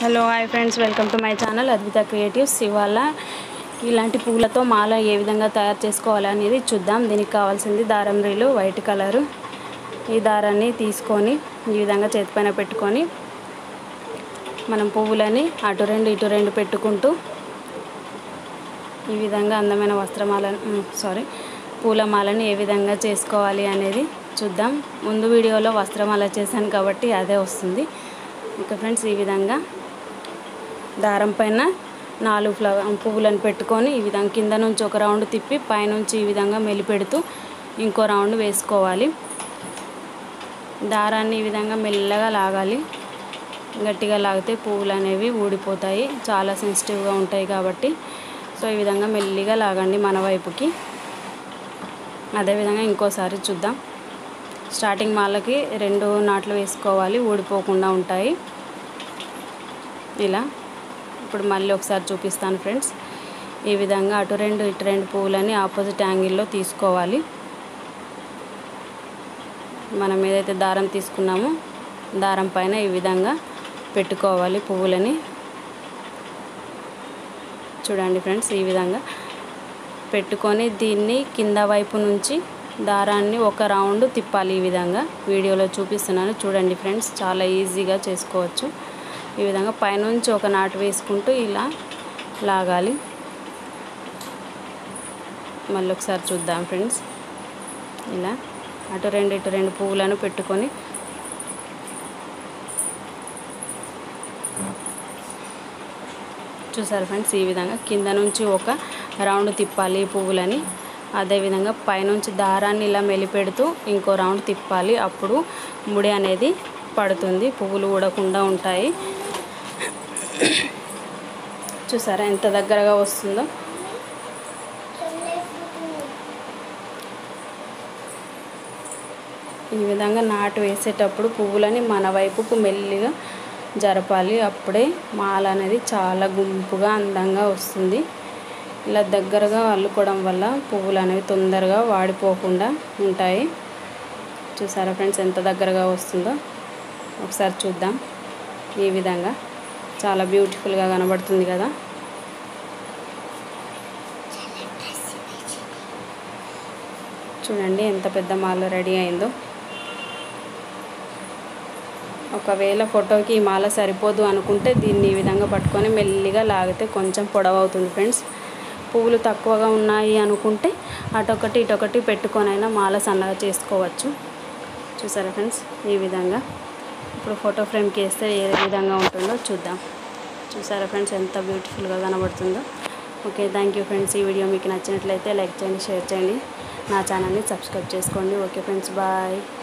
hello hi friends welcome to my channel అద్భుత creatives ఇవాళ ఇలాంటి పూలతో మాల ఏ విధంగా తయారు చేసుకోవాలి అనేది చూద్దాం దీనికి కావాల్సింది దారం రీలు వైట్ కలరు ఈ దారాన్ని తీసుకొని ఈ విధంగా చేతిపైన పెట్టుకొని మనం పువ్వులని అటు రెండు ఇటు రెండు పెట్టుకుంటూ ఈ విధంగా అందమైన వస్త్రమాలను సారీ పూలమాలని ఏ విధంగా చేసుకోవాలి అనేది చూద్దాం ముందు వీడియోలో వస్త్రమాల చేశాను కాబట్టి అదే వస్తుంది ఇంకా ఫ్రెండ్స్ ఈ విధంగా దారం పైన నాలుగు ఫ్లవర్ పువ్వులను పెట్టుకొని ఈ విధంగా కింద నుంచి ఒక రౌండ్ తిప్పి పైనుంచి ఈ విధంగా మెలిపెడుతూ ఇంకో రౌండ్ వేసుకోవాలి దారాన్ని ఈ విధంగా మెల్లగా లాగాలి గట్టిగా లాగితే పువ్వులు అనేవి ఊడిపోతాయి చాలా సెన్సిటివ్గా ఉంటాయి కాబట్టి సో ఈ విధంగా మెల్లిగా లాగండి మన వైపుకి అదేవిధంగా ఇంకోసారి చూద్దాం స్టార్టింగ్ మాలకి రెండు నాట్లు వేసుకోవాలి ఊడిపోకుండా ఉంటాయి ఇలా ఇప్పుడు మళ్ళీ ఒకసారి చూపిస్తాను ఫ్రెండ్స్ ఈ విధంగా అటు రెండు ఇటు రెండు పువ్వులని ఆపోజిట్ యాంగిల్లో తీసుకోవాలి మనం ఏదైతే దారం తీసుకున్నామో దారం పైన ఈ విధంగా పెట్టుకోవాలి పువ్వులని చూడండి ఫ్రెండ్స్ ఈ విధంగా పెట్టుకొని దీన్ని కింద వైపు నుంచి దారాన్ని ఒక రౌండ్ తిప్పాలి ఈ విధంగా వీడియోలో చూపిస్తున్నాను చూడండి ఫ్రెండ్స్ చాలా ఈజీగా చేసుకోవచ్చు ఈ విధంగా పైనుంచి ఒక నాటు వేసుకుంటూ ఇలా లాగాలి మళ్ళీ ఒకసారి చూద్దాం ఫ్రెండ్స్ ఇలా అటు రెండు ఇటు రెండు పువ్వులను పెట్టుకొని చూసారు ఫ్రెండ్స్ ఈ విధంగా కింద నుంచి ఒక రౌండ్ తిప్పాలి ఈ పువ్వులని అదేవిధంగా పైనుంచి దారాన్ని ఇలా మెలిపెడుతూ ఇంకో రౌండ్ తిప్పాలి అప్పుడు ముడి అనేది పడుతుంది పువ్వులు ఊడకుండా ఉంటాయి చూసారా ఎంత దగ్గరగా వస్తుందో ఈ విధంగా నాటు వేసేటప్పుడు పువ్వులని మన వైపుకు మెల్లిగా జరపాలి అప్పుడే మాల అనేది చాలా గుంపుగా అందంగా వస్తుంది ఇలా దగ్గరగా అల్లుకోవడం వల్ల పువ్వులు అనేవి తొందరగా వాడిపోకుండా ఉంటాయి చూసారా ఫ్రెండ్స్ ఎంత దగ్గరగా వస్తుందో ఒకసారి చూద్దాం ఈ విధంగా చాలా బ్యూటిఫుల్గా కనబడుతుంది కదా చూడండి ఎంత పెద్ద మాల రెడీ అయిందో ఒకవేళ ఫోటోకి ఈ మాల సరిపోదు అనుకుంటే దీన్ని ఈ విధంగా పట్టుకొని మెల్లిగా లాగితే కొంచెం పొడవవుతుంది ఫ్రెండ్స్ పువ్వులు తక్కువగా ఉన్నాయి అనుకుంటే అటొకటి ఇటొకటి పెట్టుకొనైనా మాల సన్నగా చేసుకోవచ్చు చూసారా ఫ్రెండ్స్ ఈ విధంగా ఇప్పుడు ఫోటో ఫ్రేమ్కి వేస్తే ఏ విధంగా ఉంటుందో చూద్దాం చూసారా ఫ్రెండ్స్ ఎంత బ్యూటిఫుల్గా కనబడుతుందో ఓకే థ్యాంక్ యూ ఫ్రెండ్స్ ఈ వీడియో మీకు నచ్చినట్లయితే లైక్ చేయండి షేర్ చేయండి నా ఛానల్ని సబ్స్క్రైబ్ చేసుకోండి ఓకే ఫ్రెండ్స్ బాయ్